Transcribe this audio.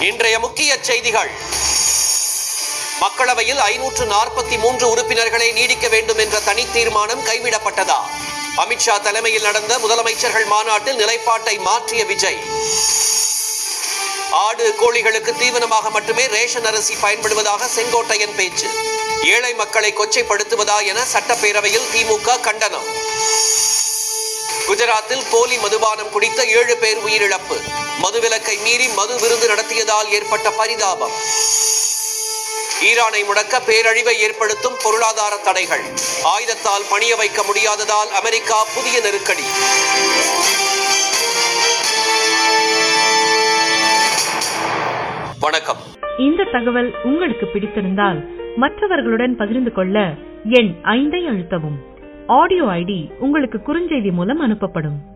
இன்றைய முக்கிய செய்திகள் மக்களவையில் ஐநூற்று நாற்பத்தி மூன்று உறுப்பினர்களை நீடிக்க வேண்டும் என்ற தனி தீர்மானம் கைவிடப்பட்டதா அமித்ஷா தலைமையில் நடந்த முதலமைச்சர்கள் மாநாட்டில் நிலைப்பாட்டை மாற்றிய விஜய் ஆடு கோழிகளுக்கு தீவனமாக மட்டுமே ரேஷன் அரிசி பயன்படுவதாக செங்கோட்டையன் பேச்சு ஏழை மக்களை கொச்சைப்படுத்துவதா என சட்டப்பேரவையில் திமுக கண்டனம் குஜராத்தில் போலி மதுபானம் குடித்த ஏழு பேர் உயிரிழப்பு மதுவிலக்கை மீறி மது விருந்து நடத்தியதால் ஏற்பட்ட பரிதாபம் ஈரானை முடக்க பேரழிவை ஏற்படுத்தும் பொருளாதார தடைகள் ஆயுதத்தால் பணிய வைக்க முடியாததால் அமெரிக்கா புதிய நெருக்கடி வணக்கம் இந்த தகவல் உங்களுக்கு பிடித்திருந்தால் மற்றவர்களுடன் பகிர்ந்து கொள்ள எண் ஐந்தை அழுத்தவும் ஆடியோ ஐடி உங்களுக்கு குறுஞ்செய்தி மூலம் அனுப்பப்படும்